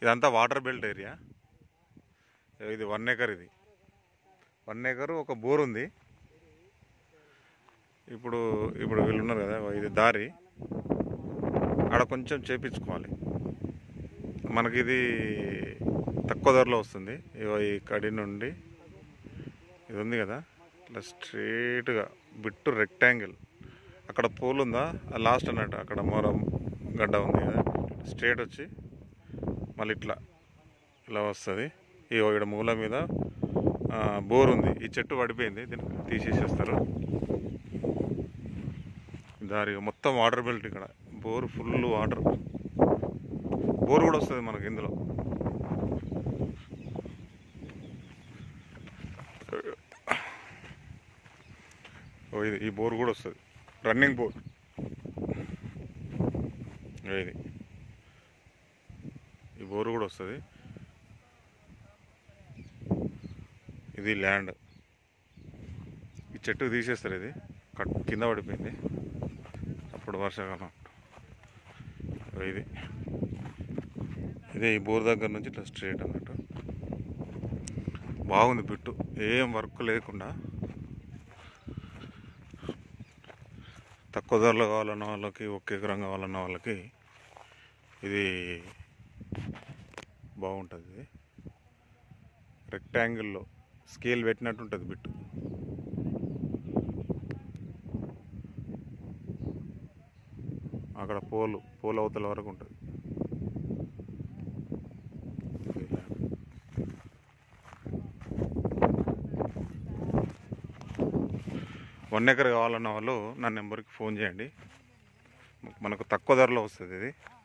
ఇదంతా water belt area ఇది one acre ఇది వన్ ఏకర్ ఒక బోర్ ఉంది ఇప్పుడు ఇప్పుడు వీళ్ళు ఉన్నారు కదా ఇది దారి ఆడ కొంచెం చేపించుకోవాలి మనకి ఇది తక్కువ ధరలో వస్తుంది ఇగో ఈ కడి నుండి ఇది ఉంది కదా ఇట్లా స్ట్రేట్గా బిట్టు రెక్టాంగిల్ అక్కడ పూల్ ఉందా లాస్ట్ అన్నట్టు అక్కడ మొరం గడ్డ ఉంది కదా స్ట్రేట్ వచ్చి మళ్ళీ ఇట్లా ఇలా వస్తుంది ఈ ఇక్కడ మూల మీద ఆ, బోర్ ఉంది ఈ చెట్టు పడిపోయింది దీన్ని తీసేసేస్తారు దారి మొత్తం వాటర్ బెల్ట్ ఇక్కడ బోర్ ఫుల్ వాటర్ బోర్ కూడా వస్తుంది మనకి ఇందులో ఓ ఇది ఈ బోర్ కూడా వస్తుంది రన్నింగ్ బోర్ ఇగో ఇది ఈ బోర్ కూడా వస్తుంది ఇది ల్యాండ్ ఈ చెట్టు తీసేస్తారు ఇది కట్ కింద పడిపోయింది అప్పుడు వర్షాకాలం ఇగో ఇది ఇదే ఈ బోర్ దగ్గర నుంచి ఇట్లా స్ట్రేట్ అన్నట్టు బాగుంది బిట్టు ఏం వర్క్ లేకుండా తక్కువ ధరలో కావాలన్న వాళ్ళకి ఒక ఎకరం కావాలన్న వాళ్ళకి ఇది బాగుంటుంది ఇది రెక్టాంగిల్లో స్కేల్ పెట్టినట్టు ఉంటుంది బిట్టు అక్కడ పోలు పోలు అవతల వరకు ఉంటుంది వన్ ఎకర్ కావాలన్న వాళ్ళు నా నెంబర్కి ఫోన్ చేయండి మనకు తక్కువ ధరలో వస్తుంది ఇది